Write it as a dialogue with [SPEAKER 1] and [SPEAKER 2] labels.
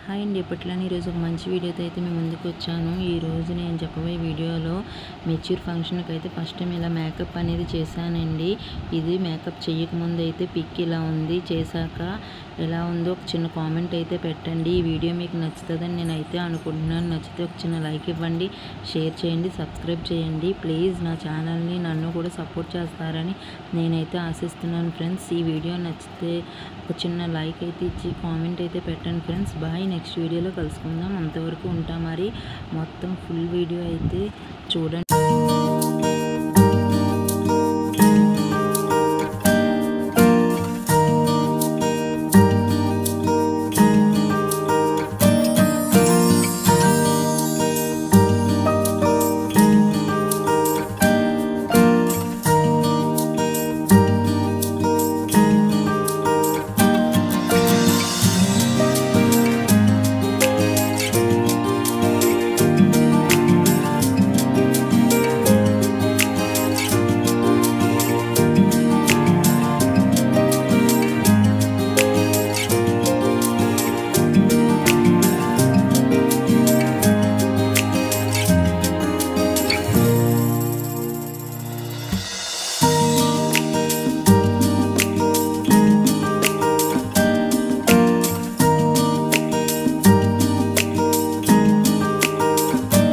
[SPEAKER 1] hi అండి ఎప్పట్లానే ఈరోజు ఒక మంచి వీడియోతో అయితే మేము ముందుకు వచ్చాను ఈ రోజు నేను చెప్పబోయే వీడియోలో మెచ్యూర్ ఫంక్షన్కి అయితే ఫస్ట్ టైం ఇలా మేకప్ అనేది చేశానండి ఇది మేకప్ చేయకముందు అయితే పిక్ ఇలా ఉంది చేశాక ఎలా ఉందో ఒక చిన్న కామెంట్ అయితే పెట్టండి ఈ వీడియో మీకు నచ్చుతుందని నేను అయితే అనుకుంటున్నాను నచ్చితే ఒక చిన్న లైక్ ఇవ్వండి షేర్ చేయండి సబ్స్క్రైబ్ చేయండి ప్లీజ్ నా ఛానల్ని నన్ను కూడా సపోర్ట్ చేస్తారని నేనైతే ఆశిస్తున్నాను ఫ్రెండ్స్ ఈ వీడియో నచ్చితే ఒక చిన్న లైక్ అయితే ఇచ్చి కామెంట్ అయితే పెట్టండి ఫ్రెండ్స్ బాయ్ నెక్స్ట్ వీడియోలో కలుసుకుందాం అంతవరకు ఉంటాం మరి మొత్తం ఫుల్ వీడియో అయితే చూడండి